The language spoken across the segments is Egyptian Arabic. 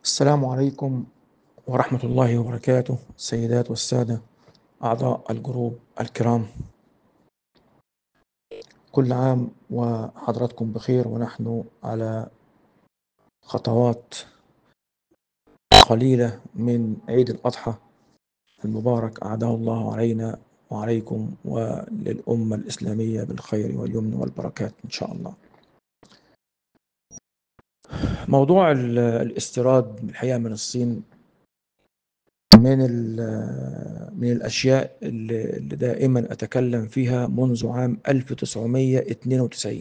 السلام عليكم ورحمة الله وبركاته السيدات والسادة أعضاء الجروب الكرام كل عام وحضراتكم بخير ونحن على خطوات قليلة من عيد الأضحى المبارك أعاده الله علينا وعليكم وللأمة الإسلامية بالخير واليمن والبركات إن شاء الله موضوع ال- الاستيراد الحقيقة من الصين من ال- من الأشياء اللي اللي دائما أتكلم فيها منذ عام 1992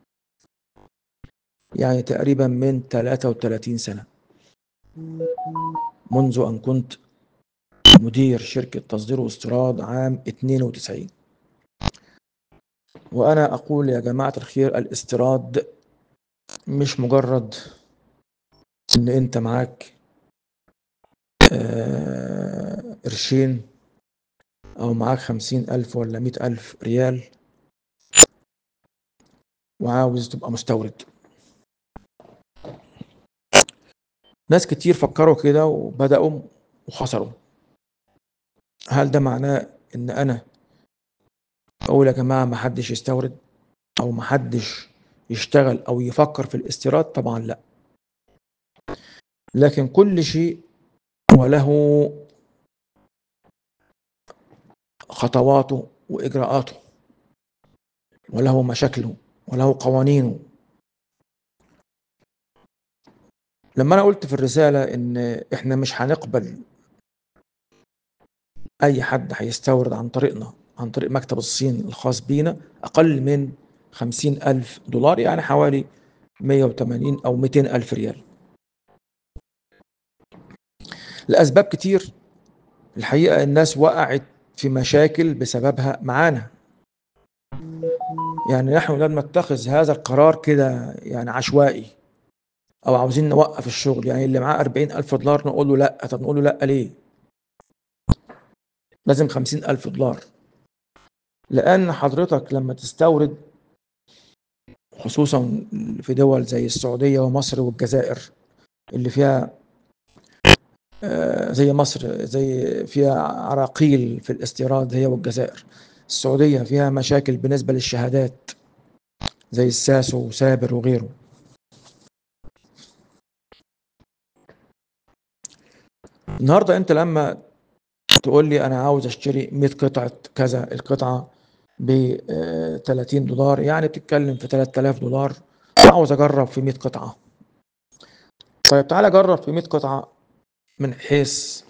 يعني تقريبا من 33 سنة منذ أن كنت مدير شركة تصدير واستيراد عام 92 وأنا أقول يا جماعة الخير الاستيراد مش مجرد إن أنت معاك آه، قرشين أو معاك خمسين ألف ولا مئة ألف ريال وعاوز تبقى مستورد ناس كتير فكروا كده وبدأوا وخسروا هل ده معناه إن أنا أقول يا جماعة محدش يستورد أو محدش يشتغل أو يفكر في الاستيراد طبعا لا لكن كل شيء وله خطواته وإجراءاته وله مشاكله وله قوانينه لما أنا قلت في الرسالة إن إحنا مش هنقبل أي حد هيستورد عن طريقنا عن طريق مكتب الصين الخاص بينا أقل من خمسين ألف دولار يعني حوالي مية وتمانين أو ميتين ألف ريال لأسباب كتير الحقيقة الناس وقعت في مشاكل بسببها معانا يعني نحن لم نتخذ هذا القرار كده يعني عشوائي أو عاوزين نوقف الشغل يعني اللي معاه أربعين ألف دولار نقول له لأ طب نقول له لأ ليه لازم خمسين ألف دولار لأن حضرتك لما تستورد خصوصا في دول زي السعودية ومصر والجزائر اللي فيها آه، زي مصر زي فيها عراقيل في الاستيراد هي والجزائر السعودية فيها مشاكل بالنسبة للشهادات زي الساسو وسابر وغيره النهاردة انت لما تقول لي انا عاوز اشتري 100 قطعة كذا القطعة ب 30 دولار يعني بتتكلم في 3000 دولار عاوز اجرب في 100 قطعة طيب تعالى جرب في 100 قطعة من حيث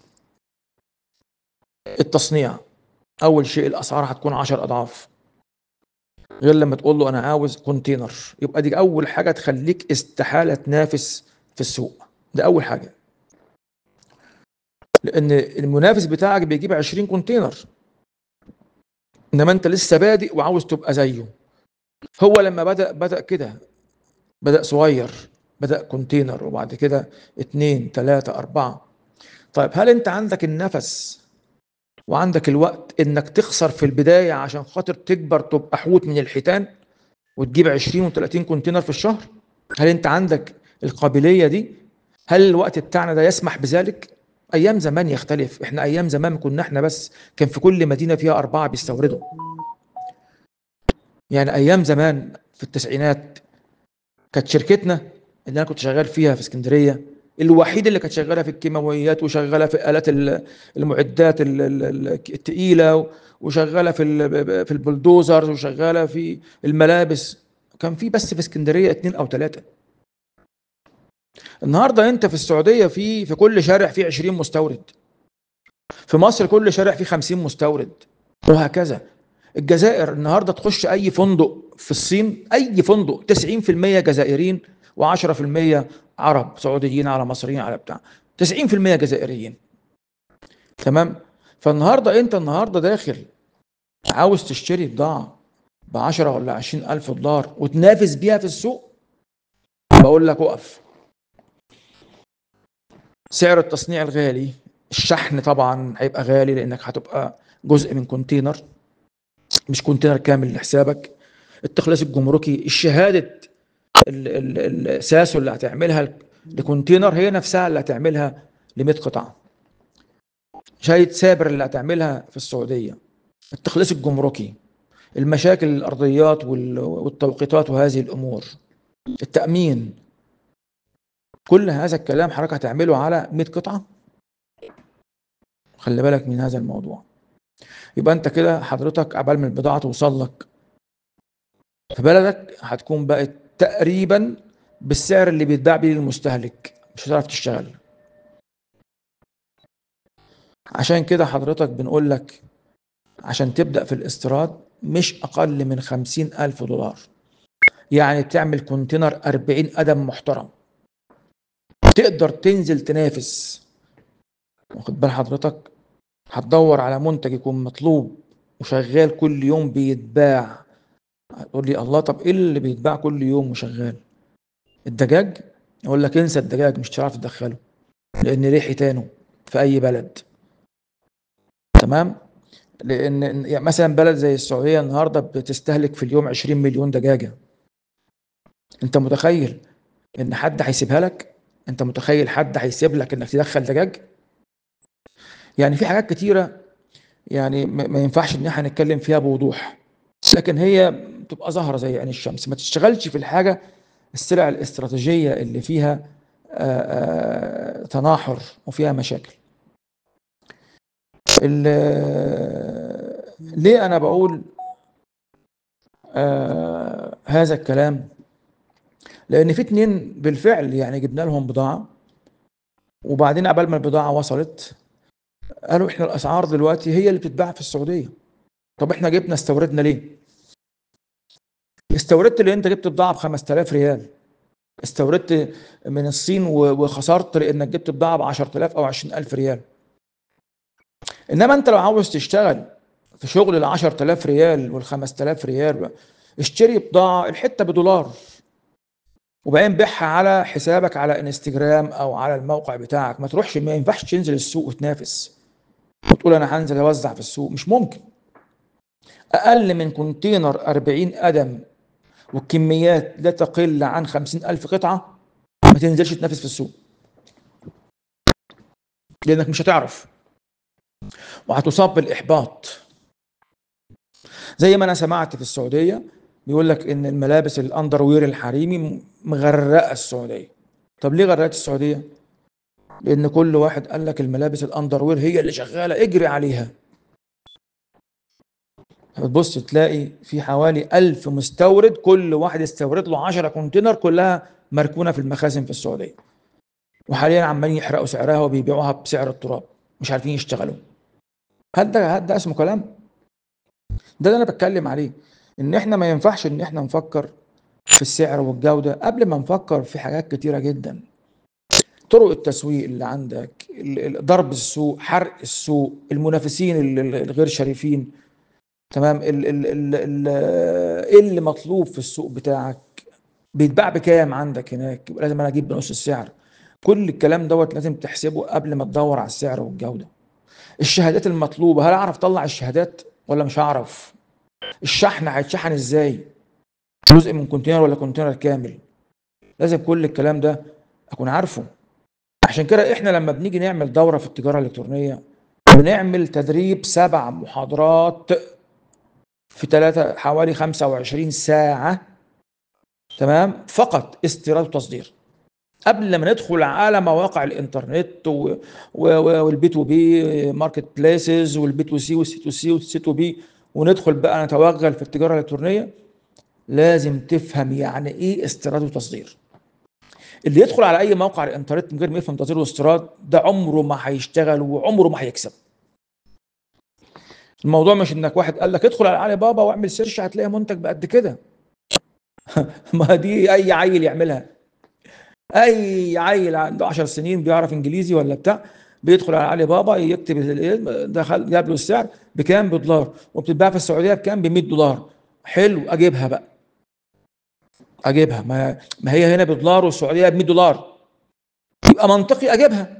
التصنيع اول شيء الاسعار هتكون 10 اضعاف غير لما تقول له انا عاوز كونتينر يبقى دي اول حاجه تخليك استحاله تنافس في السوق ده اول حاجه لان المنافس بتاعك بيجيب 20 كونتينر انما انت لسه بادئ وعاوز تبقى زيه هو لما بدا بدا كده بدا صغير بدا كونتينر وبعد كده اتنين تلاته اربعه طيب هل انت عندك النفس وعندك الوقت انك تخسر في البدايه عشان خاطر تكبر تبقى حوت من الحيتان وتجيب 20 و30 كونتينر في الشهر هل انت عندك القابليه دي هل الوقت بتاعنا ده يسمح بذلك ايام زمان يختلف احنا ايام زمان كنا احنا بس كان في كل مدينه فيها اربعه بيستوردوا يعني ايام زمان في التسعينات كانت شركتنا اللي انا كنت شغال فيها في اسكندريه الوحيد اللي كانت شغاله في الكيماويات وشغاله في الات ال- المعدات ال- ال- ال- التقيله وشغاله في ال- في البلدوزر وشغاله في الملابس كان في بس في اسكندريه اتنين او ثلاثه النهارده انت في السعوديه في في كل شارع في 20 مستورد في مصر كل شارع في 50 مستورد وهكذا الجزائر النهارده تخش اي فندق في الصين اي فندق 90% جزائريين و10% عرب سعوديين على مصريين على بتاع 90% جزائريين تمام فالنهارده انت النهارده داخل عاوز تشتري بضاعه ب 10 ولا 20 الف دولار وتنافس بيها في السوق بقول لك اقف سعر التصنيع الغالي الشحن طبعا هيبقى غالي لانك هتبقى جزء من كونتينر مش كونتينر كامل لحسابك التخليص الجمركي الشهاده ال- ال- الساسو اللي هتعملها لكونتينر هي نفسها اللي هتعملها ل 100 قطعه شاية سابر اللي هتعملها في السعوديه التخليص الجمركي المشاكل الارضيات وال- والتوقيتات وهذه الامور التامين كل هذا الكلام حضرتك هتعمله على 100 قطعه خلي بالك من هذا الموضوع يبقى انت كده حضرتك عبال ما البضاعه توصل لك في بلدك هتكون بقت تقريبا بالسعر اللي بيتباع بيه للمستهلك مش هتعرف تشتغل عشان كده حضرتك بنقول لك عشان تبدأ في الاستيراد مش أقل من خمسين ألف دولار يعني تعمل كونتينر أربعين قدم محترم تقدر تنزل تنافس واخد بال حضرتك هتدور على منتج يكون مطلوب وشغال كل يوم بيتباع هتقول لي الله طب ايه اللي بيتباع كل يوم وشغال الدجاج اقول لك انسى الدجاج مش هتعرف تدخله لان ريحه تانه في اي بلد تمام لان يعني مثلا بلد زي السعوديه النهارده بتستهلك في اليوم 20 مليون دجاجه انت متخيل ان حد هيسيبها لك انت متخيل حد هيسيب لك انك تدخل دجاج يعني في حاجات كتيره يعني ما ما ينفعش ان احنا نتكلم فيها بوضوح لكن هي بتبقى ظاهره زي عين الشمس ما تشتغلش في الحاجه السلع الاستراتيجيه اللي فيها آه، آه، تناحر وفيها مشاكل ال- ليه انا بقول آه هذا الكلام لان في اتنين بالفعل يعني جبنا لهم بضاعه وبعدين قبل ما البضاعه وصلت قالوا احنا الاسعار دلوقتي هي اللي بتتباع في السعوديه طب احنا جبنا استوردنا ليه استوردت اللي انت جبت بضاعه ب 5000 ريال استوردت من الصين و- وخسرت لانك جبت بضاعه ب 10000 او 20000 ريال انما انت لو عاوز تشتغل في شغل ال 10000 ريال وال 5000 ريال اشتري بضاعه الحته بدولار وبعدين بيعها على حسابك على انستجرام او على الموقع بتاعك ما تروحش ما ينفعش تنزل السوق وتنافس وتقول انا هنزل اوزع في السوق مش ممكن اقل من كونتينر 40 قدم والكميات لا تقل عن 50 ألف قطعة ما تنزلش تنافس في السوق لأنك مش هتعرف وهتصاب بالإحباط زي ما أنا سمعت في السعودية بيقول لك إن الملابس الأندروير الحريمي مغرقة السعودية طب ليه غرقت السعودية؟ لأن كل واحد قال لك الملابس الأندروير هي اللي شغالة اجري عليها بتبص تلاقي في حوالي ألف مستورد كل واحد استورد له 10 كونتينر كلها مركونة في المخازن في السعودية وحاليا عمالين يحرقوا سعرها وبيبيعوها بسعر التراب مش عارفين يشتغلوا هل ده هل ده اسمه كلام؟ ده اللي انا بتكلم عليه ان احنا ما ينفعش ان احنا نفكر في السعر والجودة قبل ما نفكر في حاجات كتيرة جدا طرق التسويق اللي عندك ال- ال- ضرب السوق حرق السوق المنافسين ال- ال- الغير شريفين تمام ال ال ال ال ايه اللي مطلوب في السوق بتاعك بيتباع بكام عندك هناك يبقى لازم انا اجيب بنص السعر كل الكلام دوت لازم تحسبه قبل ما تدور على السعر والجودة الشهادات المطلوبة هل اعرف اطلع الشهادات ولا مش هعرف الشحن هيتشحن ازاي جزء من كونتينر ولا كونتينر كامل لازم كل الكلام ده اكون عارفه عشان كده احنا لما بنيجي نعمل دورة في التجارة الإلكترونية بنعمل تدريب سبع محاضرات في ثلاثة حوالي 25 ساعة تمام فقط استيراد وتصدير قبل ما ندخل على مواقع الانترنت و... و... و- والبي تو بي ماركت بليسز والبي تو سي والسي تو سي والسي تو بي وندخل بقى نتوغل في التجاره الالكترونيه لازم تفهم يعني ايه استيراد وتصدير اللي يدخل على اي موقع على الانترنت من غير ما يفهم تصدير واستيراد ده عمره ما هيشتغل وعمره ما هيكسب الموضوع مش انك واحد قال لك ادخل على علي بابا واعمل سيرش هتلاقي منتج بقد كده ما دي اي عيل يعملها اي عيل عنده 10 سنين بيعرف انجليزي ولا بتاع بيدخل على علي بابا يكتب ال- دخل جاب له السعر بكام بدولار وبتتباع في السعوديه بكام ب 100 دولار حلو اجيبها بقى اجيبها ما, ما هي هنا بدولار والسعوديه ب 100 دولار يبقى منطقي اجيبها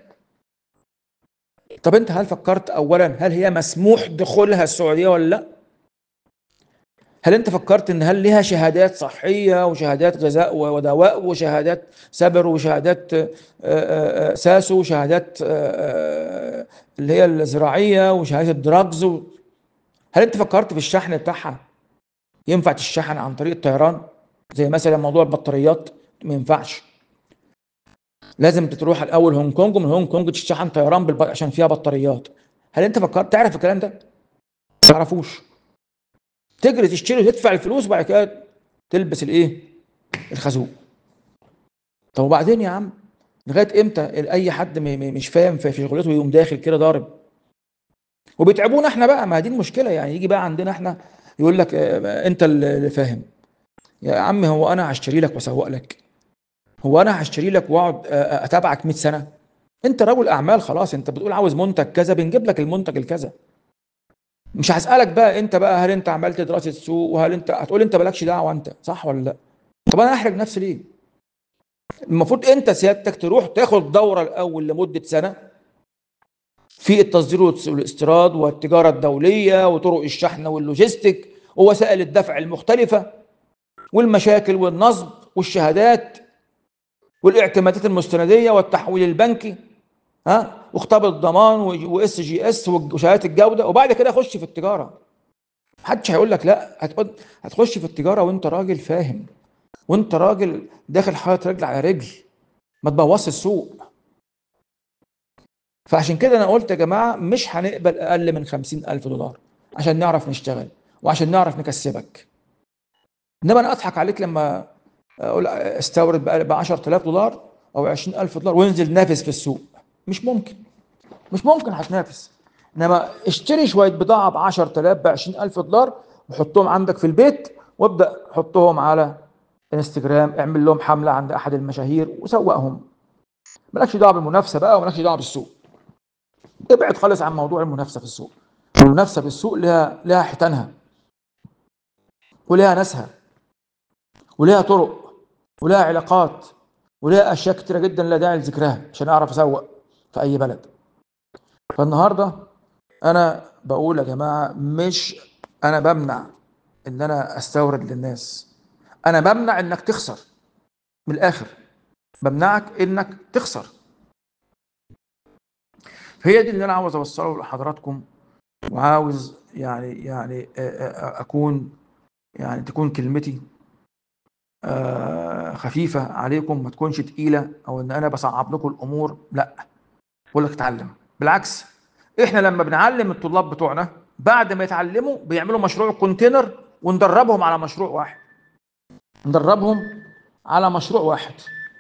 طب انت هل فكرت اولا هل هي مسموح دخولها السعوديه ولا لا هل انت فكرت ان هل لها شهادات صحيه وشهادات غذاء ودواء وشهادات سبر وشهادات آه، آه، آه، ساسو وشهادات اللي هي الزراعيه وشهادات الدراجز هل انت فكرت في الشحن بتاعها ينفع تشحن عن طريق الطيران زي مثلا موضوع البطاريات ما ينفعش لازم تروح الاول هونج كونج ومن هونج كونج تشحن طيران بالب... عشان فيها بطاريات هل انت فكرت تعرف الكلام ده؟ ما تعرفوش تجري تشتري وتدفع الفلوس وبعد كده تلبس الايه؟ الخازوق طب وبعدين يا عم لغايه امتى اي حد مش فاهم في شغلته يقوم داخل كده ضارب وبيتعبونا احنا بقى ما دي المشكله يعني يجي بقى عندنا احنا يقول لك آه، انت اللي فاهم يا عم هو انا هشتري لك واسوق لك هو انا هشتري لك واقعد آه، آه، اتابعك 100 سنه انت رجل اعمال خلاص انت بتقول عاوز منتج كذا بنجيب لك المنتج الكذا مش هسالك بقى انت بقى هل انت عملت دراسه سوق وهل انت هتقول انت مالكش دعوه انت صح ولا لا طب انا احرج نفسي ليه المفروض انت سيادتك تروح تاخد دوره الاول لمده سنه في التصدير والاستيراد والتجاره الدوليه وطرق الشحن واللوجيستيك ووسائل الدفع المختلفه والمشاكل والنصب والشهادات والاعتمادات المستنديه والتحويل البنكي ها وخطاب الضمان واس جي اس وشهادات الجوده وبعد كده اخش في التجاره محدش هيقول لك لا هتخش في التجاره وانت راجل فاهم وانت راجل داخل حاطط رجل على رجل ما تبوظش السوق فعشان كده انا قلت يا جماعه مش هنقبل اقل من خمسين الف دولار عشان نعرف نشتغل وعشان نعرف نكسبك انما انا اضحك عليك لما اقول استورد ب 10000 دولار او 20000 دولار وانزل نافس في السوق مش ممكن مش ممكن هتنافس انما اشتري شويه بضاعه ب 10000 ب 20000 دولار وحطهم عندك في البيت وابدا حطهم على انستجرام اعمل لهم حمله عند احد المشاهير وسوقهم مالكش دعوه بالمنافسه بقى ومالكش دعوه بالسوق ابعد خالص عن موضوع المنافسه في السوق المنافسه في السوق لها لها حيتانها ولها ناسها ولها طرق ولها علاقات ولها اشياء كتيره جدا لا داعي لذكرها عشان اعرف اسوق في اي بلد فالنهارده انا بقول يا جماعه مش انا بمنع ان انا استورد للناس انا بمنع انك تخسر من الاخر بمنعك انك تخسر هي دي اللي انا عاوز اوصله لحضراتكم وعاوز يعني يعني اكون يعني تكون كلمتي خفيفه عليكم ما تكونش تقيله او ان انا بصعب لكم الامور لا بقول لك اتعلم بالعكس احنا لما بنعلم الطلاب بتوعنا بعد ما يتعلموا بيعملوا مشروع كونتينر وندربهم على مشروع واحد ندربهم على مشروع واحد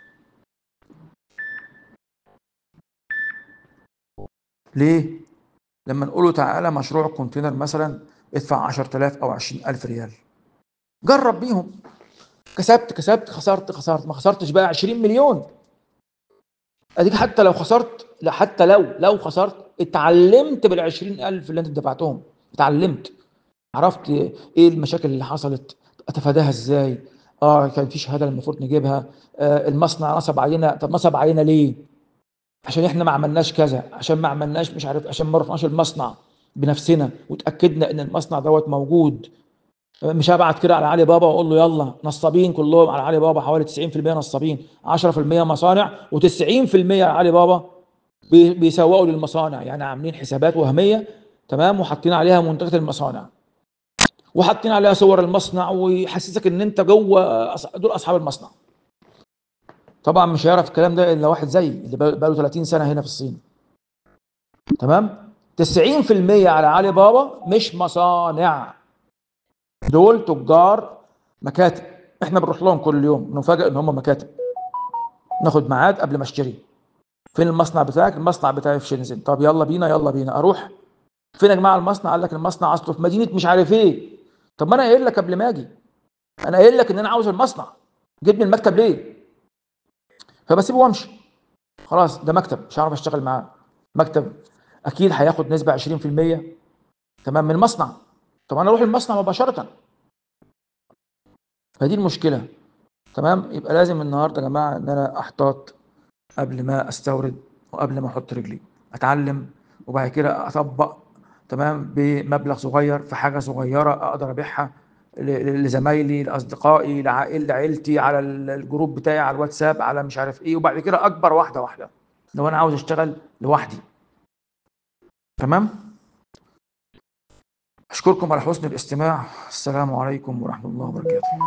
ليه؟ لما نقول له تعالى مشروع كونتينر مثلا ادفع 10000 او 20000 ريال جرب بيهم كسبت كسبت خسرت خسرت ما خسرتش بقى 20 مليون اديك حتى لو خسرت لا حتى لو لو خسرت اتعلمت بال 20000 اللي انت دفعتهم اتعلمت عرفت ايه المشاكل اللي حصلت اتفاداها ازاي اه كان في شهاده المفروض نجيبها آه المصنع نصب علينا طب نصب علينا ليه عشان احنا ما عملناش كذا عشان ما عملناش مش عارف عشان ما رحناش المصنع بنفسنا وتاكدنا ان المصنع دوت موجود مش هبعت كده على علي بابا واقول له يلا نصابين كلهم على علي بابا حوالي 90% نصابين 10% مصانع و90% على علي بابا بيسوقوا للمصانع يعني عاملين حسابات وهميه تمام وحاطين عليها منتجات المصانع وحاطين عليها صور المصنع ويحسسك ان انت جوه دول اصحاب المصنع طبعا مش هيعرف الكلام ده الا واحد زي اللي بقى له 30 سنه هنا في الصين تمام 90% على علي بابا مش مصانع دول تجار مكاتب احنا بنروح لهم كل يوم نفاجئ ان هم مكاتب ناخد ميعاد قبل ما اشتري فين المصنع بتاعك المصنع بتاعي في شنزن طب يلا بينا يلا بينا اروح فين يا جماعه المصنع قال لك المصنع اصله في مدينه مش عارف ايه طب ما انا قايل لك قبل ما اجي انا قايل لك ان انا عاوز المصنع جبني المكتب ليه فبسيبه وامشي خلاص ده مكتب مش هعرف اشتغل معاه مكتب اكيد هياخد نسبه 20% تمام من المصنع طب انا اروح المصنع مباشره فدي المشكله تمام يبقى لازم النهارده يا جماعه ان انا احتاط قبل ما استورد وقبل ما احط رجلي اتعلم وبعد كده اطبق تمام بمبلغ صغير في حاجه صغيره اقدر ابيعها ل- لزمايلي لاصدقائي لعائل لعيلتي على ال- الجروب بتاعي على الواتساب على مش عارف ايه وبعد كده اكبر واحده واحده لو انا عاوز اشتغل لوحدي تمام اشكركم على حسن الاستماع السلام عليكم ورحمه الله وبركاته